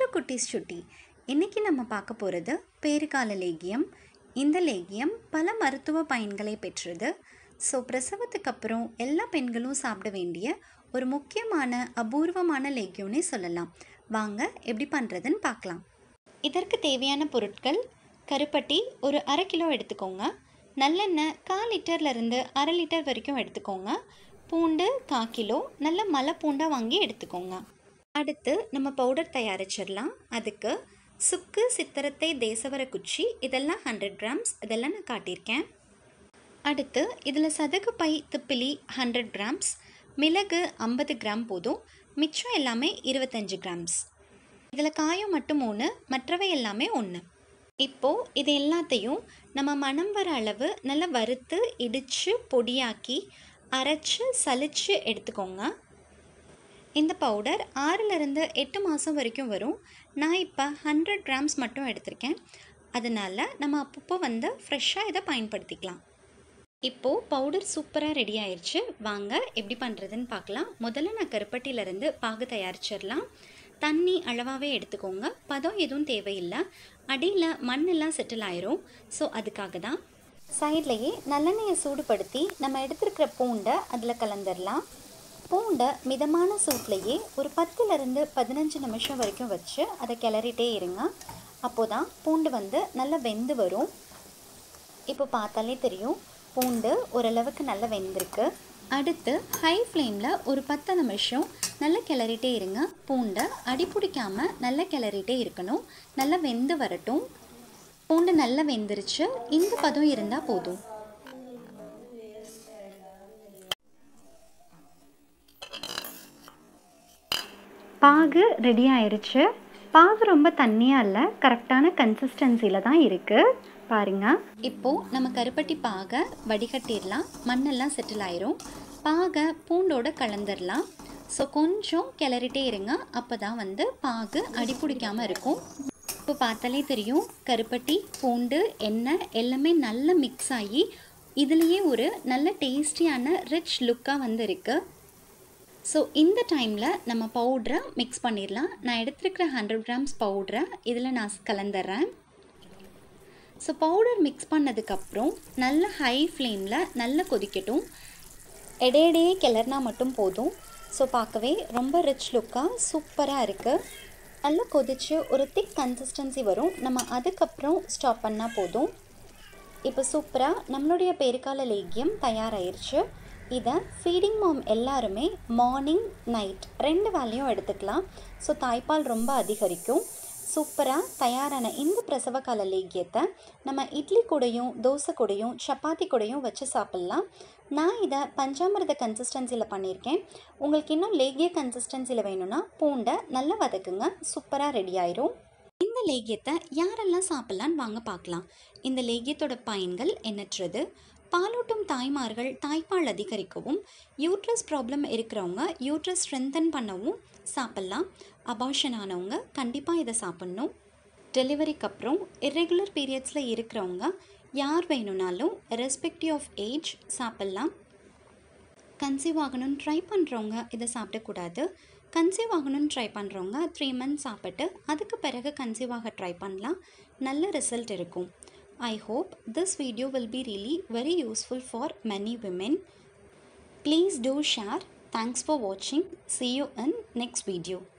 To குட்டீஸ் சுட்டி இன்றைக்கி நம்ம பார்க்க போகிறது பேறுகால லேகியம் இந்த லேகியம் பல மருத்துவ பயன்களை பெற்றது ஸோ பிரசவத்துக்கு அப்புறம் எல்லா பெண்களும் சாப்பிட வேண்டிய ஒரு முக்கியமான அபூர்வமான லேகியம்னே சொல்லலாம் வாங்க எப்படி பண்ணுறதுன்னு பார்க்கலாம் இதற்கு தேவையான பொருட்கள் கருப்பட்டி ஒரு அரை கிலோ எடுத்துக்கோங்க நல்லெண்ணெய் கால் லிட்டர்லேருந்து அரை லிட்டர் வரைக்கும் எடுத்துக்கோங்க பூண்டு கால் கிலோ நல்ல மலை பூண்டாக வாங்கி எடுத்துக்கோங்க அடுத்து நம்ம பவுடர் தயாரிச்சிடலாம் அதுக்கு சுக்கு சித்திரத்தை தேசவர குச்சி இதெல்லாம் ஹண்ட்ரட் கிராம்ஸ் இதெல்லாம் நான் காட்டியிருக்கேன் அடுத்து இதில் சதகு பை திப்பிலி ஹண்ட்ரட் கிராம்ஸ் மிளகு ஐம்பது கிராம் போதும் மிச்சம் எல்லாமே இருபத்தஞ்சு கிராம்ஸ் இதில் காயம் மட்டும் மூணு மற்றவை எல்லாமே ஒன்று இப்போது இது எல்லாத்தையும் நம்ம மனம் வர அளவு நல்லா வறுத்து இடித்து பொடியாக்கி அரைச்சி சலிச்சு எடுத்துக்கோங்க இந்த பவுடர் ஆறிலிருந்து எட்டு மாதம் வரைக்கும் வரும் நான் இப்போ ஹண்ட்ரட் கிராம்ஸ் மட்டும் எடுத்திருக்கேன் அதனால் நம்ம அப்பப்போ வந்து ஃப்ரெஷ்ஷாக இதை பயன்படுத்திக்கலாம் இப்போது பவுடர் சூப்பராக ரெடி ஆயிடுச்சு வாங்க எப்படி பண்ணுறதுன்னு பார்க்கலாம் முதல்ல நான் கருப்பட்டியிலேருந்து பாகு தயாரிச்சிடலாம் தண்ணி அளவாகவே எடுத்துக்கோங்க பதம் எதுவும் தேவையில்லை அடியில் மண்ணெல்லாம் செட்டில் ஆயிரும் ஸோ அதுக்காக தான் சைட்லேயே நல்லெண்ணெயை சூடுபடுத்தி நம்ம எடுத்துருக்கிற பூண்டை அதில் கலந்துடலாம் பூண்டை மிதமான சூட்லேயே ஒரு பத்துலேருந்து பதினஞ்சு நிமிஷம் வரைக்கும் வச்சு அதை கிளறிட்டே இருங்க அப்போ தான் பூண்டு வந்து நல்லா வெந்து வரும் இப்போ பார்த்தாலே தெரியும் பூண்டு ஓரளவுக்கு நல்லா வெந்திருக்கு அடுத்து ஹை ஃப்ளேமில் ஒரு பத்து நிமிஷம் நல்லா கிளறிட்டே இருங்க பூண்டை அடி பிடிக்காமல் நல்லா கிளறிட்டே இருக்கணும் நல்லா வெந்து வரட்டும் பூண்டு நல்லா வெந்துருச்சு இந்த பதம் இருந்தால் போதும் பாகு ரெடி ஆயிடுச்சு பாகு ரொம்ப தண்ணியாக இல்லை கரெக்டான கன்சிஸ்டன்சியில் தான் இருக்குது பாருங்க இப்போது நம்ம கருப்பட்டி பாகை வடிகட்டிடலாம் மண்ணெல்லாம் செட்டில் ஆயிரும் பாகை பூண்டோட கலந்துடலாம் ஸோ கொஞ்சம் கிளறிட்டே இருங்க அப்போ தான் வந்து பாகு அடி பிடிக்காமல் இருக்கும் இப்போ பார்த்தாலே தெரியும் கருப்பட்டி பூண்டு எண்ணெய் எல்லாமே நல்லா மிக்ஸ் ஆகி இதுலேயே ஒரு நல்ல டேஸ்டியான ரிச் லுக்காக வந்து இருக்குது ஸோ இந்த டைமில் நம்ம பவுட்ரை மிக்ஸ் பண்ணிடலாம் நான் எடுத்துருக்கிற ஹண்ட்ரட் கிராம்ஸ் பவுட்ரை இதில் நான் கலந்துடுறேன் ஸோ பவுடர் மிக்ஸ் பண்ணதுக்கப்புறம் நல்ல ஹை ஃப்ளேமில் நல்லா கொதிக்கட்டும் இடையிடையே கிளறினா மட்டும் போதும் ஸோ பார்க்கவே ரொம்ப ரிச் லுக்காக சூப்பராக இருக்குது நல்லா கொதித்து ஒரு திக் கன்சிஸ்டன்சி வரும் நம்ம அதுக்கப்புறம் ஸ்டாப் பண்ணால் போதும் இப்போ சூப்பராக நம்மளுடைய பேருக்கால லேகியம் தயாராகிருச்சு இதை ஃபீடிங் மாம் எல்லாருமே மார்னிங் நைட் ரெண்டு வேலையும் எடுத்துக்கலாம் ஸோ தாய்ப்பால் ரொம்ப அதிகரிக்கும் சூப்பராக தயாரான இந்த பிரசவ கால லேகியத்தை நம்ம இட்லி கூடையும் தோசை கூடையும் சப்பாத்தி கூடையும் வச்சு சாப்பிட்லாம் நான் இதை பஞ்சாமிரத கன்சிஸ்டன்சியில் பண்ணியிருக்கேன் உங்களுக்கு இன்னும் லேகிய கன்சிஸ்டன்சியில் வேணும்னா பூண்டை நல்லா வதக்குங்க சூப்பராக ரெடி ஆயிரும் இந்த லேகியத்தை யாரெல்லாம் சாப்பிட்லான்னு வாங்க பார்க்கலாம் இந்த லேகியத்தோட பயன்கள் எண்ணற்றது பாலூட்டும் தாய்மார்கள் தாய்ப்பால் அதிகரிக்கவும் யூட்ரஸ் ப்ராப்ளம் இருக்கிறவங்க யூட்ரஸ் ஸ்ட்ரென்தன் பண்ணவும் சாப்பிட்லாம் அபார்ஷன் ஆனவங்க கண்டிப்பாக இதை சாப்பிட்ணும் டெலிவரிக்கு அப்புறம் இர்ரெகுலர் பீரியட்ஸில் இருக்கிறவங்க யார் வேணும்னாலும் ரெஸ்பெக்டிவ் ஆஃப் ஏஜ் சாப்பிட்லாம் கன்சீவ் ஆகணும்னு ட்ரை பண்ணுறவங்க இதை சாப்பிடக்கூடாது கன்சீவ் ஆகணும்னு ட்ரை பண்ணுறவங்க த்ரீ மந்த்ஸ் சாப்பிட்டு அதுக்கு பிறகு கன்சீவ் ஆக ட்ரை பண்ணலாம் நல்ல ரிசல்ட் இருக்கும் I hope this video will be really very useful for many women. Please do share. Thanks for watching. See you in next video.